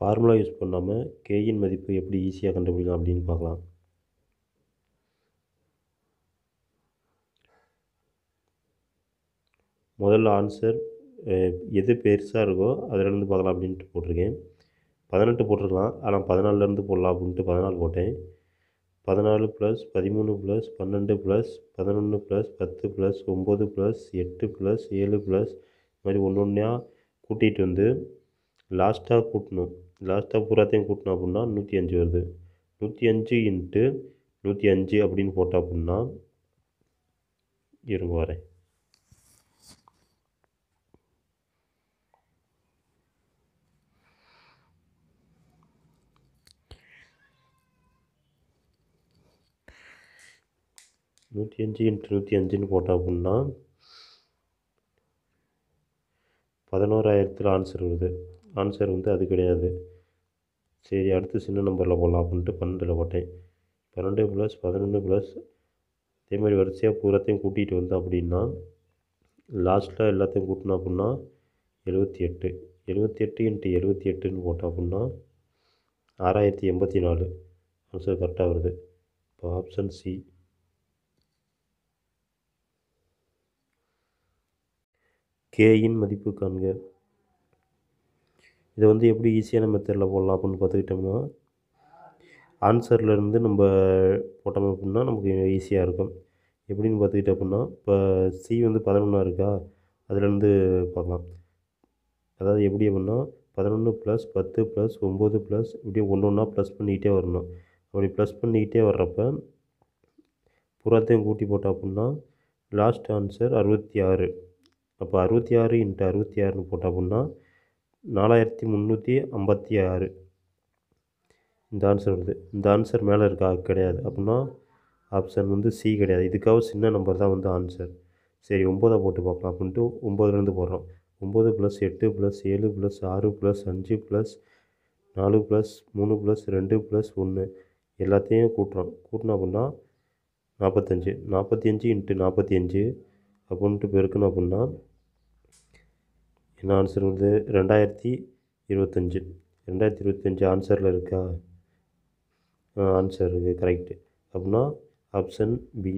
formula use பண்ணாமல் கேயின் மதிப்பு எப்படி ஈஸியாக கண்டுபிடிக்கலாம் அப்படின்னு பார்க்கலாம் முதல்ல ஆன்சர் எது பெருசாக இருக்கோ அதிலேருந்து பார்க்கலாம் அப்படின்ட்டு போட்டிருக்கேன் பதினெட்டு போட்டிருக்கலாம் ஆனால் பதினாலுலேருந்து போடலாம் அப்படின்ட்டு பதினாலு போட்டேன் பதினாலு ப்ளஸ் பதிமூணு ப்ளஸ் பன்னெண்டு ப்ளஸ் பதினொன்று ப்ளஸ் பத்து ப்ளஸ் ஒம்பது ப்ளஸ் எட்டு ப்ளஸ் ஏழு ப்ளஸ் இது மாதிரி ஒன்று ஒன்றா கூட்டிகிட்டு வந்து லாஸ்ட்டாக கூட்டணும் லாஸ்ட்டாக பூராத்தையும் கூட்டினோம் அப்படின்னா நூற்றி அஞ்சு வருது நூற்றி அஞ்சு இன்ட்டு நூற்றி அஞ்சு அப்படின்னு போட்டோம் அப்படின்னா இருங்க வரேன் நூற்றி அஞ்சு இன்ட்டு நூற்றி அஞ்சுன்னு போட்டோம் அப்படின்னா பதினோராயிரத்தில் ஆன்சர் வருது ஆன்சர் வந்து அது கிடையாது சரி அடுத்து சின்ன நம்பரில் போடலாம் அப்படின்ட்டு பன்னெண்டில் போட்டேன் பன்னெண்டு ப்ளஸ் பதினொன்று ப்ளஸ் அதே மாதிரி வரிசையாக பூராத்தையும் கூட்டிகிட்டு வந்தோம் அப்படின்னா லாஸ்ட்டில் எல்லாத்தையும் கூட்டினோம் அப்படின்னா எழுபத்தி எட்டு எழுபத்தி எட்டு இன்ட்டு எழுபத்தி எட்டுன்னு போட்டோம் அப்படின்னா ஆறாயிரத்தி எண்பத்தி நாலு ஆன்சர் கரெக்டாக வருது இப்போ ஆப்ஷன் சி கேயின் மதிப்பு காண்க இதை வந்து எப்படி ஈஸியான மெத்தடில் போடலாம் அப்படின்னு பார்த்துக்கிட்டோம்னா ஆன்சர்லேருந்து நம்ம போட்டோம் அப்படின்னா நமக்கு ஈஸியாக இருக்கும் எப்படின்னு பார்த்துக்கிட்டோம் அப்படின்னா இப்போ சி வந்து பதினொன்றா இருக்கா அதுலேருந்து பார்க்கலாம் அதாவது எப்படி அப்படின்னா பதினொன்று ப்ளஸ் பத்து ப்ளஸ் ஒம்பது ப்ளஸ் இப்படியே ஒன்று ஒன்றா ப்ளஸ் பண்ணிக்கிட்டே வரணும் அப்படி ப்ளஸ் பண்ணிக்கிட்டே வர்றப்ப புறாத்தையும் கூட்டி போட்டோம் அப்படின்னா லாஸ்ட் ஆன்சர் அறுபத்தி ஆறு அப்போ அறுபத்தி ஆறு இன்ட்டு அறுபத்தி ஆறுன்னு போட்டோம் அப்படின்னா நாலாயிரத்தி முந்நூற்றி ஐம்பத்தி ஆறு இந்த ஆன்சர் வருது இந்த ஆன்சர் மேலே இருக்கா கிடையாது அப்படின்னா ஆப்ஷன் வந்து சி கிடையாது இதுக்காக சின்ன நம்பர் தான் வந்து ஆன்சர் சரி ஒம்போதை போட்டு பார்க்கலாம் அப்படின்ட்டு ஒம்போதுலேருந்து போடுறோம் ஒம்பது ப்ளஸ் எட்டு ப்ளஸ் ஏழு ப்ளஸ் ஆறு ப்ளஸ் அஞ்சு ப்ளஸ் நாலு ப்ளஸ் மூணு ப்ளஸ் ரெண்டு ப்ளஸ் ஒன்று எல்லாத்தையும் கூட்டுறோம் கூட்டினோம் அப்படின்னா நாற்பத்தஞ்சு நாற்பத்தி அஞ்சு இன்ட்டு நாற்பத்தி அஞ்சு அப்படின்ட்டு பெருக்கணும் அப்படின்னா என்ன ஆன்சர் வருது ரெண்டாயிரத்தி இருபத்தஞ்சி ரெண்டாயிரத்தி இருபத்தஞ்சி ஆன்சரில் இருக்கா ஆன்சர் இருக்குது கரெக்டு அப்படின்னா ஆப்ஷன் பி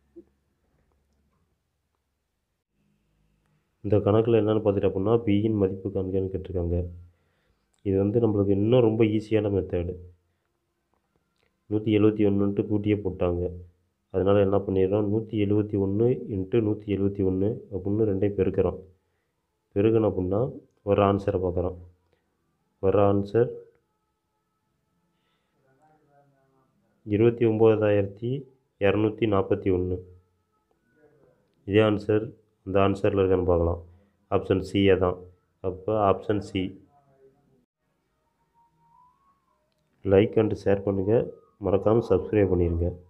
இந்த கணக்கில் என்னென்னு பார்த்துட்டு அப்படின்னா பியின் மதிப்பு காண்கன்னு கேட்டிருக்காங்க இது வந்து நம்மளுக்கு இன்னும் ரொம்ப ஈஸியான மெத்தடு நூற்றி எழுபத்தி ஒன்றுன்ட்டு கூட்டியே போட்டாங்க அதனால் என்ன பண்ணிடுறோம் நூற்றி எழுபத்தி ஒன்று இன்ட்டு நூற்றி எழுபத்தி ஒன்று அப்படின்னு ரெண்டையும் பெருக்கிறோம் பெருக்கணும் அப்படின்னா வர ஆன்சரை பார்க்குறோம் வர ஆன்சர் இருபத்தி ஒம்போதாயிரத்தி இரநூத்தி நாற்பத்தி ஒன்று இதே ஆன்சர் இந்த ஆன்சரில் இருக்கான்னு பார்க்கலாம் ஆப்ஷன் சியே தான் அப்போ option C like and share பண்ணுங்கள் மறக்காமல் சப்ஸ்கிரைப் பண்ணிடுங்க